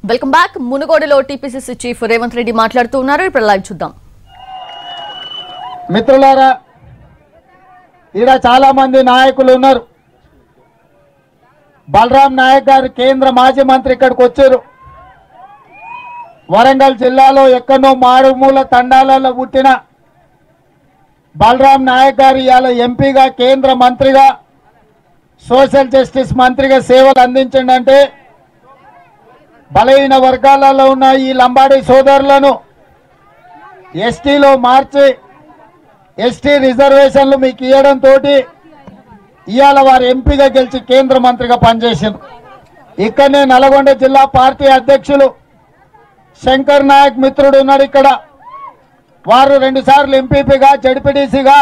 welcome back మునుగోడులో TPCC chief Revanth Reddy మాట్లాడుతూ ఉన్నారు ఇప్పుడు లైవ్ చూద్దాం మిత్రులారా ఈడ చాలా మంది నాయకులు ఉన్నారు బలరాం నాయక్ గారు కేంద్ర మాజీ మంత్రి ఇక్కడికి వచ్చారు వరంగల్ జిల్లాలో ఎక్కడో మారుమూల తండాలలో పుట్టిన బలరాం నాయక్ గారు ఇవాళ ఎంపీగా కేంద్ర మంత్రిగా సోషల్ జస్టిస్ మంత్రిగా సేవలు అందించండి అంటే బలహీన వర్గాలలో ఉన్న ఈ లంబాడి సోదరులను ఎస్టీలో మార్చి ఎస్టీ రిజర్వేషన్లు మీకు ఇవ్వడం తోటి ఇవాళ వారు ఎంపీగా గెలిచి కేంద్ర మంత్రిగా పనిచేసింది ఇక్కడనే నల్గొండ జిల్లా పార్టీ అధ్యక్షులు శంకర్ నాయక్ మిత్రుడు ఉన్నాడు ఇక్కడ వారు రెండు సార్లు ఎంపీపీగా జడ్పీటీసీగా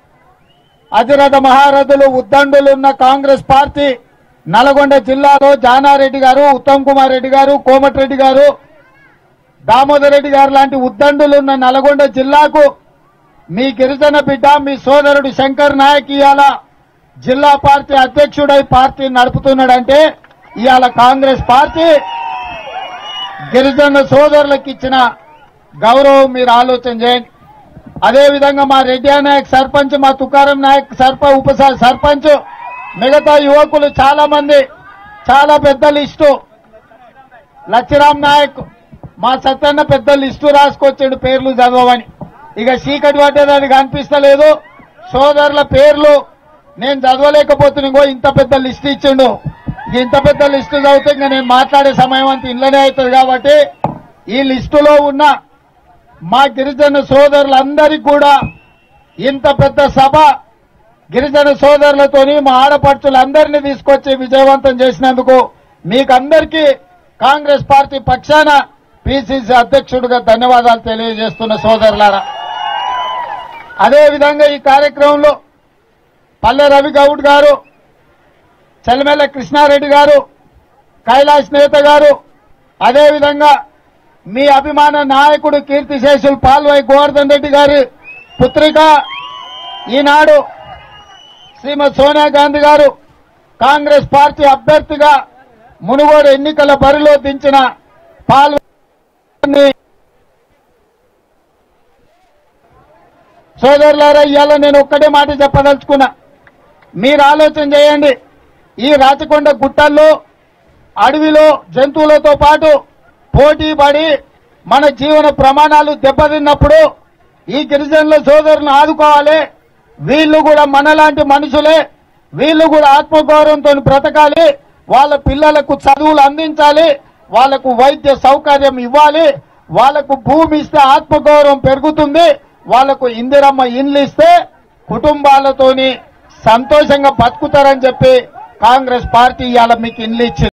అధిరథ మహారథులు ఉద్దండులు ఉన్న కాంగ్రెస్ పార్టీ నల్గొండ జిల్లాలో జానారెడ్డి గారు ఉత్తమ్ కుమార్ రెడ్డి గారు కోమటిరెడ్డి గారు దామోదర్ రెడ్డి గారు లాంటి ఉద్దండులు ఉన్న నల్గొండ జిల్లాకు మీ గిరిజన బిడ్డ మీ సోదరుడు శంకర్ నాయక్ ఇవాళ జిల్లా పార్టీ అధ్యక్షుడై పార్టీ నడుపుతున్నాడంటే ఇవాళ కాంగ్రెస్ పార్టీ గిరిజన సోదరులకు ఇచ్చిన గౌరవం మీరు ఆలోచన చేయండి అదే విధంగా మా రెడ్డి నాయక్ సర్పంచ్ మా తుకారం నాయక్ సర్ప ఉప స- సర్పంచ్ మిగతా యువకులు చాలా మంది చాలా పెద్ద లిస్టు లచ్చిరామ్ నాయక్ మా సత్యన్న పెద్ద లిస్టు రాసుకొచ్చాడు పేర్లు చదవమని ఇక చీకటి పట్టేదానికి కనిపిస్తలేదు సోదరుల పేర్లు నేను చదవలేకపోతున్నా ఇంకో ఇంత పెద్ద లిస్ట్ ఇచ్చిండు ఇక ఇంత పెద్ద లిస్టు చదివితే ఇంకా నేను మాట్లాడే సమయం అంతా ఇళ్ళనే అవుతుంది కాబట్టి ఈ లిస్టులో ఉన్న మా గిరిజన సోదరులందరికీ కూడా ఇంత పెద్ద సభ గిరిజన సోదరులతోని మా ఆడపడుచులందరినీ తీసుకొచ్చి విజయవంతం చేసినందుకు మీకందరికీ కాంగ్రెస్ పార్టీ పక్షాన పిసిసి అధ్యక్షుడిగా ధన్యవాదాలు తెలియజేస్తున్న సోదరులారా అదే విధంగా ఈ కార్యక్రమంలో పల్లె రవి గౌడ్ గారు చెలమెల్ల కృష్ణారెడ్డి గారు కైలాష్ నేత గారు అదేవిధంగా మీ అభిమాన నాయకుడు కీర్తిశేషులు పాల్వై గోవర్ధన్ రెడ్డి గారి పుత్రిక ఈనాడు శ్రీమతి సోనియా గాంధీ గారు కాంగ్రెస్ పార్టీ అభ్యర్థిగా మునుగోడు ఎన్నికల బరిలో దించిన పాల్వని సోదరులారా ఇవాళ నేను ఒక్కటే మాట చెప్పదలుచుకున్నా మీరు ఆలోచన చేయండి ఈ రాచకొండ గుట్టల్లో అడవిలో జంతువులతో పాటు పోటీ పడి మన జీవన ప్రమాణాలు దెబ్బతిన్నప్పుడు ఈ గిరిజనుల సోదరులను ఆదుకోవాలి వీళ్ళు కూడా మనలాంటి మనుషులే వీళ్ళు కూడా ఆత్మగౌరవంతో బ్రతకాలి వాళ్ళ పిల్లలకు చదువులు అందించాలి వాళ్ళకు వైద్య సౌకర్యం ఇవ్వాలి వాళ్ళకు భూమి ఇస్తే ఆత్మగౌరవం పెరుగుతుంది వాళ్ళకు ఇందిరమ్మ ఇండ్లు ఇస్తే కుటుంబాలతోని సంతోషంగా బతుకుతారని చెప్పి కాంగ్రెస్ పార్టీ ఇవాళ మీకు ఇండ్లు ఇచ్చింది